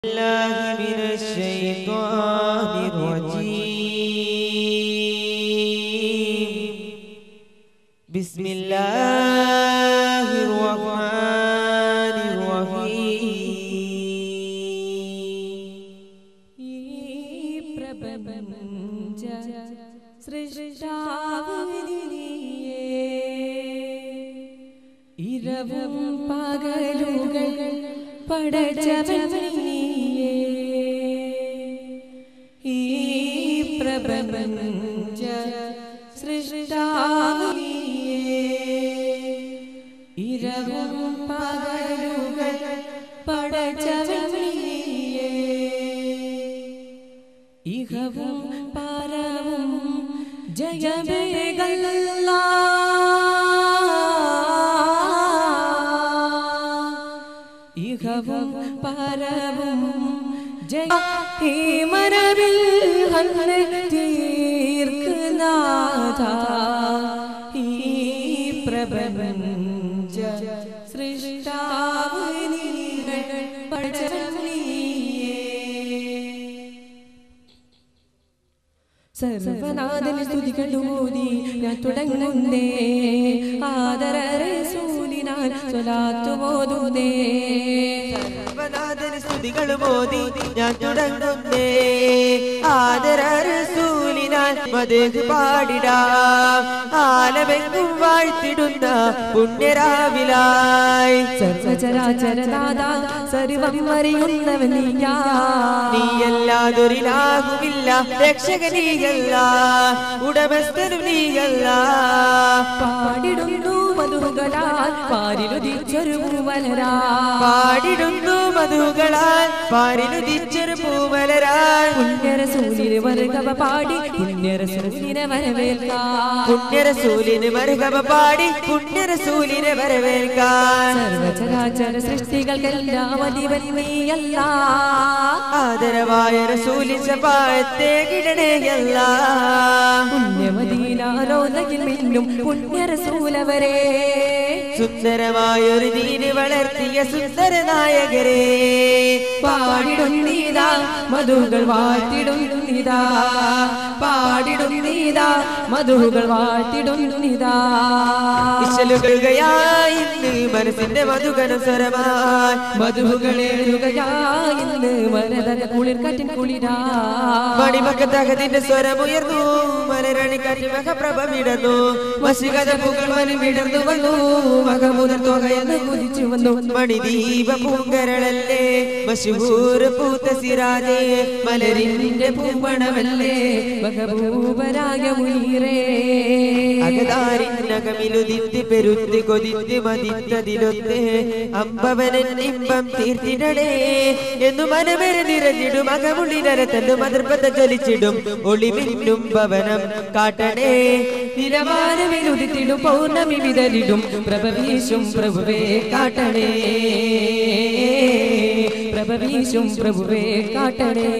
الله من الشيطان الرجيم بسم الله الرحمن الرحيم ഈ പ്രപഞ്ച സൃഷ്ടാവ് നീയേ. ഇരവും പകലുകൾ പടച്ചവൻ നീയേ. ഈ പ്രപഞ്ച സൃഷ്ടാവ് നീയേ. ഇരവും പകലുകൾ പടച്ചവൻ നീയേ. ഇഹവും പരവും ജയമേകല്ല ഇഹവും പരവും ജയ ഈ മരവിൽ ഹന്ന് തീർക്കുനാഥ ഈ പ്രപഞ്ച സൃഷ്ടാവ് നിങ്ങൾ പഠിച്ചേ സർവനാഥന് സ്തുതികളുമോദി ഞാൻ തുടങ്ങുന്നേ ആദരരെ സൂലിനാൽ സ്വലാത്തുമോതുന്നേ സർവനാഥന് സ്തുതികൾ മോദി ഞാൻ തുടങ്ങുന്നേ ആദര റസൂലിനാൽ മതേഹ് പാടിടാം ആലമെങ്ങും വാഴ്ത്തിടുന്ന പുണ്യരാവിലായി സർവചരാചരനാഥ സർവം അറിയുന്നവൻ നീയാ നീയല്ലാതൊരിലാകുമില്ല രക്ഷകനീയല്ല ഉടമസ്ഥനും നീയല്ല പാടിടുന്നു മധുകളാൽ പാരിലുദിച്ചൊരു പൂവലരാ പാടിടുന്നു മധുകളാൽ പാരിലുദിച്ചൊരു പൂമലരാൽ പുണ്യരസൂലിന് വർഗവ പാടി പുണ്യരസൂലിനെ വരവേൽക്കാം പുണ്യരസൂലിന് മറുകമ പാടി പുണ്യരസൂലിനെ വരവേൽക്കാൻ സർവചരാചര സൃഷ്ടികൾക്കെല്ലാം അധിപൻ നീയല്ല ആദരവായ റസൂലി സഭായത്തെ കിടണേയല്ല പുണ്യമദീനാലോകയിൽ മിന്നും പുണ്യരസൂലവരെ സുന്ദരമായൊരു ദീന് വളർത്തിയ സുന്ദര നായകരെ പാടിടുന്നീതാ മധുകൾ വാഴ്ത്തിടുന്നീതാ പാടിടുന്നീതാ മധുകൾ വാഴ്ത്തിടുന്നീതാ ഇശലുകയായി ഇന്ന് മനസ്സിന്റെ മധുകന സ്വരമായി മധുകളേറുകയായിന്ന് മരതര കുളിർക്കാറ്റിൻ കുളിരാ മണിമക്കത്തകത്തിന്റെ സ്വരമുയർന്നു മലരണി കരിമകപ്രഭ വിടന്നു വശികത പുകൾ മനി വിടർന്നു വന്നു മകമുതൽ തുകയെന്ന് കുതിച്ചു വന്നു മണിദീപ പൂങ്കരളല്ലേ മശുഹൂർ പൂത്ത സിരാജേ മലരിന്റെ പൂവണമല്ലേ മകഭൂപരായ മുനീറേ അകതാരിനകമിലുദിത്തി പെരുത്തി കൊതിത്തി മതിത്തതിലൊത്ത് അമ്പവനൻ ഇമ്പം തീർത്തിടണേ എന്നു മനമേറെ നിറഞ്ഞിടും അകമുള്ളിനരത്തല്ലു മതിർപ്പത ജ്വലിച്ചിടും ഒളിമിന്നും ഭവനം കാട്ടണേ നിലവാരമിലുദിത്തിടും പൗർണമി വിതലിടും പ്രഭവീശും പ്രഭുവേ കാട്ടണേ പ്രഭവീശും പ്രഭുവേ കാട്ടണേ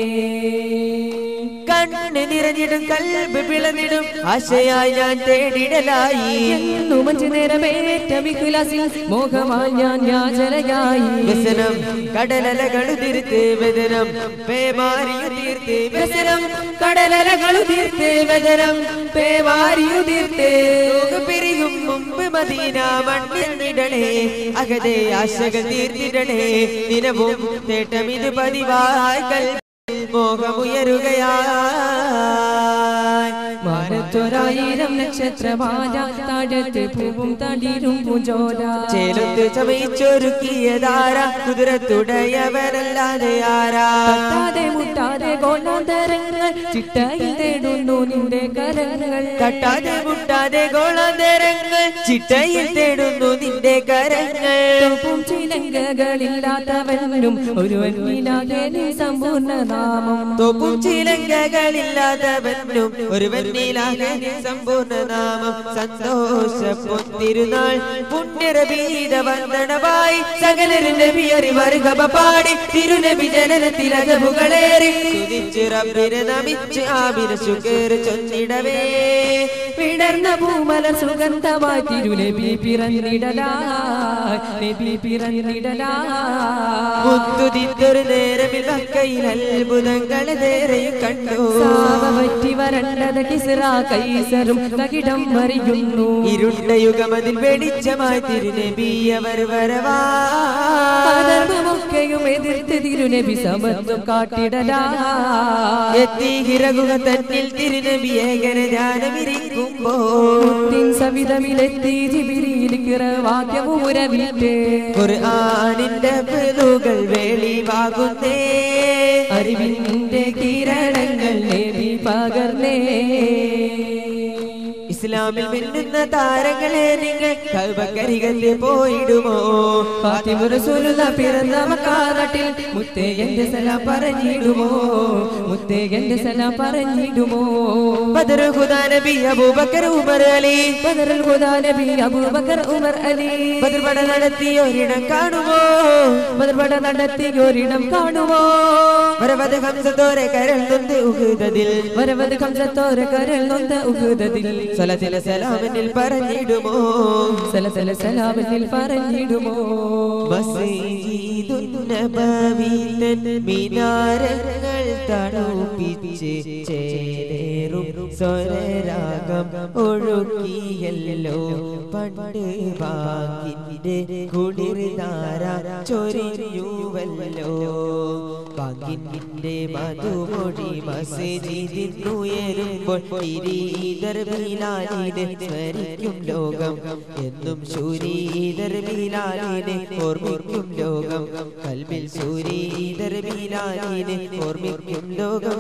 കണ്ണ് നിറഞ്ഞിടും കൽബ് പിളന്നിടും ആശയായി ഞാൻ തേടിടലായി എന്നു മഞ്ചു നേരമേറ്റ വികുലാസിൽ മോഹമായി ഞാൻ യാചനയായി വ്യസനം കടലലകളു തീർത്ത് വേദനം പേമാരിയു തീർത്ത് വ്യസനം കടലലകളു തീർത്ത് വചനം പേവാരിയു തീർത്ത് പിരിയും മുമ്പ് മദീന മണ്ണിടണേ അകതെ ആശകൾ തീർത്തിടണേ ദിനവും തേട്ടമിത് പതിവായി കൽ മോഹമുയരുകയായി മാനത്തൊരായിരം നക്ഷത്രമാല താഴത്ത് പൂവും തളിരും പൂജോല ചേലത്ത് ചമയിച്ചൊരുക്കിയതാര കുതിരത്തുടയവരല്ലാതെ ആരാ തട്ടാതെ മുട്ടാതെ ഗോണാന്തരങ്ങൾ ചിട്ടയിൽ തേടുന്നു നിന്റെ കരങ്ങൾ തട്ടാതെ മുട്ടാതെ ഗോളാന്തരങ്ങൾ ചിട്ടയിൽ തേടുന്നു നിന്റെ കരങ്ങൾ ും ചിലങ്കകളില്ലാത്തവനും ഒരുവനിലാകെ നീ സമ്പൂർണ്ണ നാമം തോപ്പും ചിലങ്കകളില്ലാത്തവനും ഒരുവൻ നീലാക ദീനിനാകെ സമ്പൂർണ്ണ നാമം സന്തോഷ പൊത്തിരുന്നാൾ പുണ്യരബീത വന്ദനമായി സകലരും നബി അറിവറുകമ പാടി തിരുനബി ജനനത്തിൽ അജബുകളേറി തുതിച്ച് റബ്ബിനെ നമിച്ച് ആമിന ശുക്ർ ചൊന്നിടവേ വിടർന്ന പൂമല സുഗന്ധമായി തിരുനബി പിറന്നിടലാ നബി പിറന്നിടലാ മുത്തുതിത്തൊരു നേരമിൽ മക്കയിൽ അത്ഭുതങ്ങൾ നേരെയും കണ്ടു സാവ പറ്റി വരണ്ടത് കിസ്റ കൈസറും തകിടം മറിയുന്നു ഇരുണ്ട യുഗമതിൽ വെളിച്ചമായി തിരുനബി അവർ വരവാ അധർമ്മമൊക്കെയും എതിർത്ത് തിരുനബി സമത്വം കാട്ടിടലാ എത്തി ഹിരകുക തന്നിൽ തിരുനബി ഏകന ധ്യാനമിരിക്കുമ്പോ മുത്തിൻ സവിധമിലെത്തി ജിബിരിയിൽ കിറവാക്യവും ഉരവിട്ട് ഖുർആനിന്റെ പെതുകൾ വെളിവാകുന്നേ അറിവിന്റെ കിരണങ്ങൾ നബി പകർന്നേ ഇസ്ലാമിൽ മിന്നുന്ന താരങ്ങളെ നിങ്ങൾ കൽവക്കരികത്തിൽ പോയിടുമോ ഫാത്തിമ റസൂലുള്ള പിറന്ന മക്കാനാട്ടിൽ മുത്തേ എന്റെ സലാം പറഞ്ഞിടുമോ മുത്തേ എന്റെ സലാം പറഞ്ഞിടുമോ ബദർ ഖുദാ നബി അബൂബക്കർ ഉമർ അലി ബദറുൽ ഹുദാ നബി അബൂബക്കർ ഉമർ അലി ബദർ പട നടത്തി ഒരിടം കാണുമോ ബദർ പട നടത്തി ഒരിടം കാണുമോ വരവത് ഹംസത്തോരെ കരൾ നൊന്ത് ഉഹുദതിൽ വരവത് കംസത്തോര കരൾ നൊന്ത ഉഹുദതിൽ സലസില സലാമിനിൽ പറഞ്ഞിടുമോ സലസല സലാമിൽ പറഞ്ഞിടുമോ മസ്ജിദുൻ നബവിതൻ മിനാരങ്ങൾ തണുപ്പിച്ച് ചേരേറും സ്വരരാഗം ഒഴുക്കിയല്ലോ പണ്ട് ബാങ്കിന്റെ കുളിർധാര ചൊരിഞ്ഞുവല്ലോ ബാങ്കിന്റെ മധുമൊഴി മസ്ജിദിന്നുയരുമ്പോൾ തിരീതർ ബിലാലിനെ സ്മരിക്കും ലോകം എന്നും ശൂരീതർ ബിലാലിനെ ഓർമ്മിക്കും ലോകം കൽബിൽ ശൂരീതർ ബിലാലിനെ ഓർമ്മിക്കും ലോകം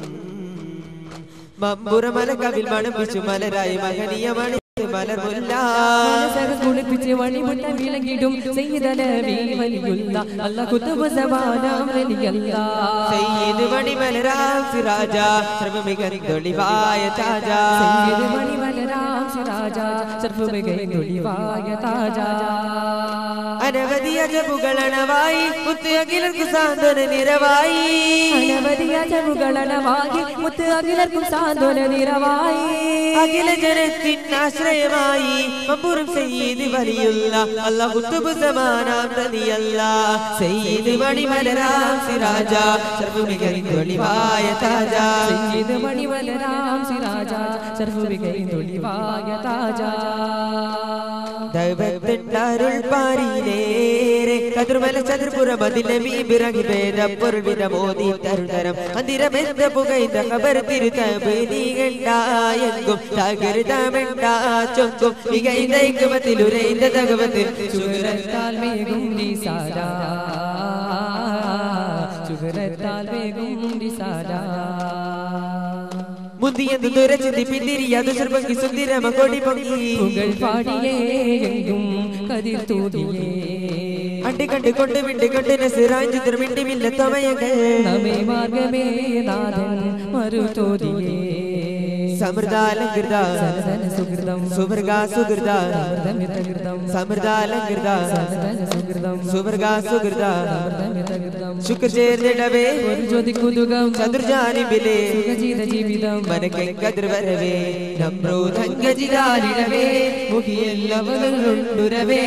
മമ്പുറമല കവിൽ മണപ്പിച്ചു മലരായി മകനീയ മണി മലർമുല്ല മനസ്സകം കുളിപ്പിച്ച് വഴിമുട്ട വിളങ്ങിടും ചെയ്തലവി വലിയുള്ള അല്ല കുത്തുബ സമാനം വലിയല്ല സയ്യിദ് മണിമലരാം സിറാജ ശ്രമമികന്തൊളിവായ താജ സയ്യിദ് മണിമലരാം സിറാജ സർഫുമികൈന്തൊളിവായ താജ അനവധി അജബുകളണവായി മുത്തകിലർക്ക് സാന്ത്വന നിറവായി അനവധി അജവുകളണവാകി മുത്ത് അഖിലർക്കും സാന്ത്വന നിറവായി അഖില ജനത്തിൻ ആശ്രയമായി മമ്പുറം സയ്യിദ് വലിയുള്ള അല്ല കുത്തുബ് സമാനാം നദിയല്ല സയ്യിദ് മണിമലരാം സിറാജ സർവമികരിവായ താജ സയ്യിദ് മണിമലരാം സിറാജ സർഫുമികൈന്തൊളിവായ താജ ദൈവത്തിണ്ടരുൾ പാരിയിലേറെ കതിർമല ചതുർപുരം അതിലെ മീബിറങ്ങി ഭേദ പൊരുവിധ മോദി തരുതരം മന്ദിരമെന്ത പുകൈന്ത കബർ തിരുത്തബ് നീകണ്ടായെങ്കും തകരുതമെണ്ട ചൊങ്കും മികൈതൈക്കുമത്തിലുരൈന്ത തകവത്തിൽ ചുഗരത്താൽ വേഗം നിസാര ചുഗരത്താൽ വേഗം നിസാര മുന്തിയെന്ന് തുരച്ചിന്തി പിന്തിരിയാതെ സർവങ്കി സുന്ദിരമ കൊടി പൊങ്ങി പുകൾ പാടിയേ എങ്കും കതിർ തൂതിയേ അണ്ടി കണ്ട് കൊണ്ട് വിണ്ട് കൊണ്ട് നസിറാഞ്ചു തിരുമിണ്ടിമില്ല തമയങ്ങൾ നമേ മാർഗമേ നാഥൻ മറു തോതിയേ സമൃദ്ധാലങ്കൃത സനതന സുഹൃതം സുവർഗ സുഹൃത സമൃതമിതകൃതം സമൃദ്ധാലങ്കൃത സനതന സുഹൃതം സുവർഗ സുഹൃത സമൃതമിതകൃതം ശുക്ർ ചേർന്നിടവേ ഒരു ജ്യോതി കുതുകം ചതുർജാനിബിലെ സുഖജീത ജീവിതം മനക്കെങ്കതിർ വരവേ നമ്രോധങ്കജിതാലിടവേ മുഖിയെല്ലവനുണ്ടുരവേ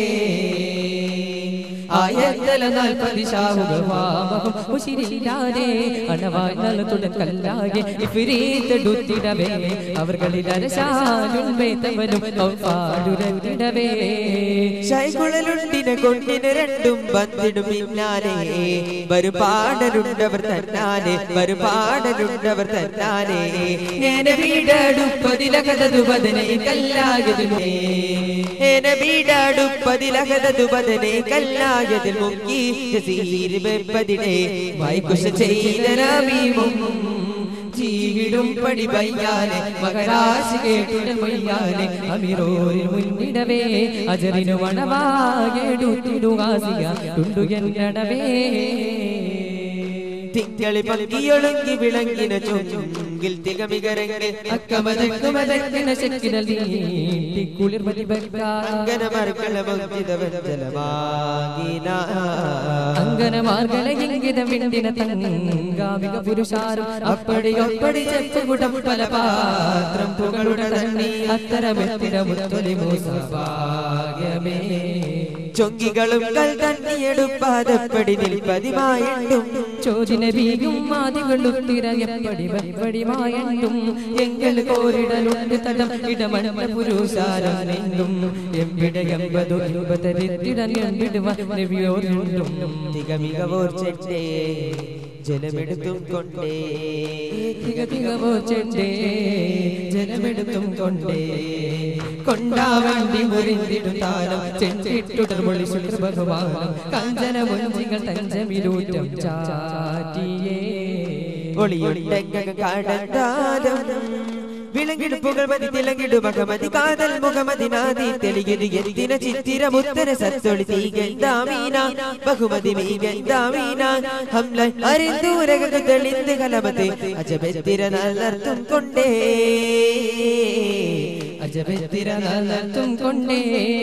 ആയത്തല നാൽപ്പതി ശാഹുകൾ വാമകം ഉശിരില്ലാതെ അണവായി നലത്തുടൻ കല്ലാകെ ഇഫിരീത്തെടുത്തിടവേ അവർകളിൽ അരശാലുൺമേത്തവനും പാടുരത്തിടവേ ശൈകുഴലുണ്ടിനെ കൊണ്ടിന് രണ്ടും ബന്ധിടും പിന്നാലെ വരുപാടനുണ്ടവർ തന്നാലെ വരുപാടനുണ്ടവർ തന്നാലെ നേരെ വീടടുപ്പതിലകതതു പതിനെ കല്ലാകതിലേ ഏന വീടാടുപ്പതിലകതതു പതനെ കല്ലായതിൽ മുക്കി ജസീർ വെപ്പതിനെ വൈകുശ ചെയ്തരാമീമും ജീവിടും പടി പയ്യാനെ മകരാശി കേട്ടുടമയ്യാനെ അമിരോരിൽ മുന്നിടവേ അജറിനു വണവാകെടുത്തിടുവാസിക തുണ്ടുകടവേ തിങ്കളി പങ്കിയൊളുങ്ങി വിളങ്ങിന ചൊഞ്ചും എങ്കിൽ തികമികരങ്ങ് അക്കമതക്കുമതക്കിന ശക്തികൾ നീട്ടി കുളിർമതി ബക്കാ അങ്കന മർക്കള മുക്തിതവൻ ജലമാകിന അങ്കന മാർഗല ഇംഗിത വിണ്ടിന തങ്കാമിക പുരുഷാരും അപ്പടി ഒപ്പടി ചെപ്പുകുടം പല പാത്രം പുകളുട തണ്ണി അത്തരമെത്തിട മുത്തൊലി മൂസഭാഗ്യമേ ചൊങ്കികളും കൽ തണ്ണിയെടുപ്പാതപ്പടി നിൽപ്പതിമായിട്ടും ചോദിന വീയും ആദികളും തിരയപ്പടി വപ്പടിമായിട്ടും എങ്കിൽ കോരിടലുണ്ട് തടം ഇടമണ പുരുഷാരം നീണ്ടും എവിടെ എമ്പതു എൺപതരിത്തിടൻ എമ്പിടുവാൻ നബിയോരുണ്ടും തികമികവോർ ചെട്ടേ ജലമെടുത്തും കൊണ്ടേ തിക തികവോ ചെണ്ടേ ജലമെടുത്തും കൊണ്ടേ കൊണ്ടാവണ്ടി മുറിന്തിടും താലം ചെണ്ടിട്ടുടർ മൊഴി സുഖ ഭഗവാനം കഞ്ചന മുഞ്ചികൾ തഞ്ചമിലൂറ്റം ചാറ്റിയേ ഒളിയുണ്ടെങ്ക കടന്താദം വിളങ്ങിടുപ്പുകൾ മതി തിളങ്ങിടു മകമതി കാതൽ മുഖമതി നാദി തെളിയത് എന്തിന ചിത്തിര മുത്തര സത്തൊളി തീകന്താമീന ബഹുമതി മീകന്താമീന ഹംല അരിന്തൂരക തെളിന്ത് കലമത് അജബെത്തിര നല്ലർത്തും കൊണ്ടേ അജബെത്തിര നല്ലത്തും കൊണ്ടേ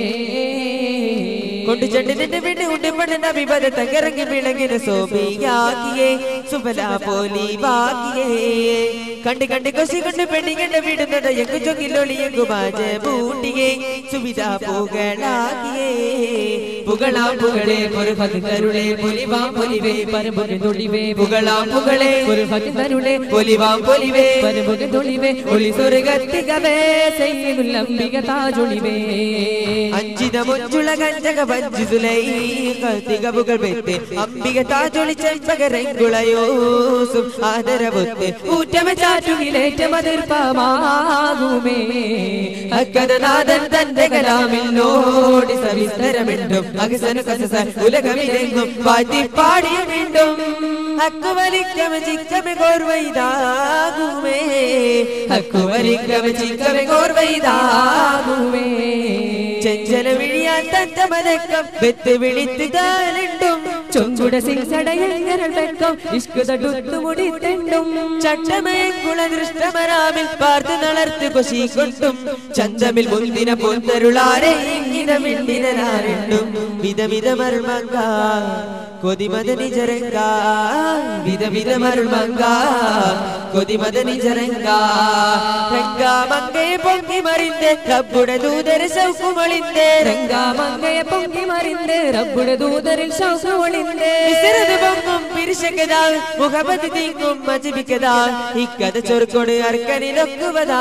കൊണ്ട് ചെണ്ടിന്റെ വീട് ഉണ്ടിപ്പടന വിപത തകരങ്ങി വിളങ്ങിന് സോപിയാക്കിയേ സുബല പോലി ബാക്കിയേ കണ്ട് കണ്ട് കൊസി കൊണ്ട് പെണ്ണികണ്ട വിടുന്നത് എങ്കു ചൊങ്കിലൊളി എങ്കു മാജ ബൂട്ടിയേ സുവിധ പുകളാക്കിയേ പുകളാം പുകളെ ഒരു ഭക്തരുളെ പൊലിവാം പൊലിവേ പരമുഖ തൊളിവേ പുകളാം പുകളെ ഒരു ഭക്തരുളെ പൊലിവാം പൊലിവേ പരമുഖ തൊളിവേ ഒളി സ്വർഗത്തികവേ ചെയ്തുല്ലംബിക താജൊളിവേ അഞ്ചിത മുഞ്ചുള കഞ്ചക വഞ്ചുതുലൈ തികവുകൾ വെത്ത് അംബിക താജൊളി ചെമ്പകരങ്കുളയോസും ആദരവൊത്ത് ഊറ്റമ ചാറ്റുകിലേറ്റമതിർപ്പമാകുമേ അക്കഥനാഥൻ തന്റെ കലാമില്ലോടി സവിസ്തരമിണ്ടും അകസന കസസ ഉലകമിലെങ്ങും പാറ്റി പാടിയ വീണ്ടും ഹക്കുവലിക്കമ ചിക്കമ കോർവൈതാകുമേ ഹക്കുവലിക്കവ ചിക്കവ കോർവൈതാകുമേ ചെഞ്ചല വിഴിയാൻ തന്റെ മതക്കം വെത്ത് വിളിത്ത് താലുണ്ടും ചൊങ്കുട സിംസടയങ്ങരൾ വെക്കം ഇഷ്കുതടുത്തു മുടി തെണ്ടും ചട്ടമയക്കുള ദൃഷ്ടമരാമിൽ പാർത്ത് നളർത്ത് കൊശിക്കൊട്ടും ചന്തമിൽ മുന്തിന പൊന്തരുളാരെ ഇങ്ങിത മിണ്ടിനാരുണ്ടും വിധവിധ മർമങ്ക കൊതിമത നിജരങ്ക വിധവിധ മർമങ്ക കൊതിമത നിജരങ്ക രംഗാമങ്കയെ പൊങ്ങി മറിந்து കബുട ദൂതര സൗക്കുമൊളിந்து രംഗാമങ്കയെ പൊങ്ങി മറിந்து റബ്ബുടെ ദൂതരിൽ ശൗസൊളിന്റെ വിസരത് പൊങ്ങും പിരിശക്കതാ മുഖപതി തിങ്ങും മജിപിക്കതാ ഇക്കഥ ചൊറുക്കൊട് അർക്കനിലൊക്കുവതാ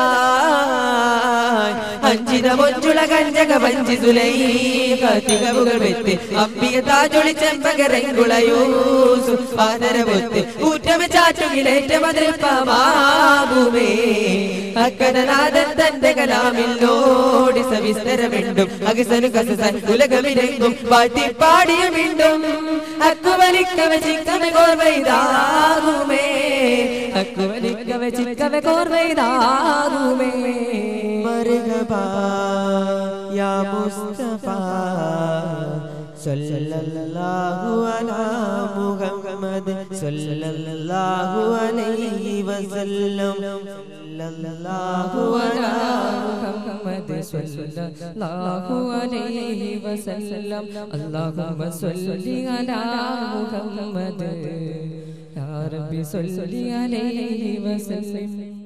അഞ്ചിത മൊഞ്ചുള കഞ്ചക വഞ്ചി സുലൈ കത്തികവുകൾ വെത്ത് അമ്പിക താജൊളി ചെമ്പകരങ്കുളയൂസു പാതരമൊത്ത് ഊറ്റമ ചാറ്റുകിലേറ്റമതിൽപ്പമാകുമേ അക്കഥനാഥൻ തന്റെ കലാമില്ലോടി സവിസ്തരമിണ്ടും അകസനു കസസൻ ഉലകമിലെങ്കും പാട്ടി പാടിയ വീണ്ടും അക്കുവലിക്കവ ചിക്കമ കോർവൈതാകുമേ അക്കുവലിക്കവ ചിക്കവ കോർവൈതാകുമേ മർഹബാ യാ മുസ്തഫ സല്ലല്ലാഹു അലാ മുഹമ്മദ് സല്ലല്ലാഹു അലൈഹി വസല്ലം സല്ലല്ലാഹു അലാ മുഹമ്മദ് സ്വല്ലല്ലാഹു അലൈഹി വസല്ലം അല്ലാഹുമ്മ സ്വല്ലി അലാ മുഹമ്മദ് യാ റബ്ബി സ്വല്ലി അലൈഹി വസല്ലം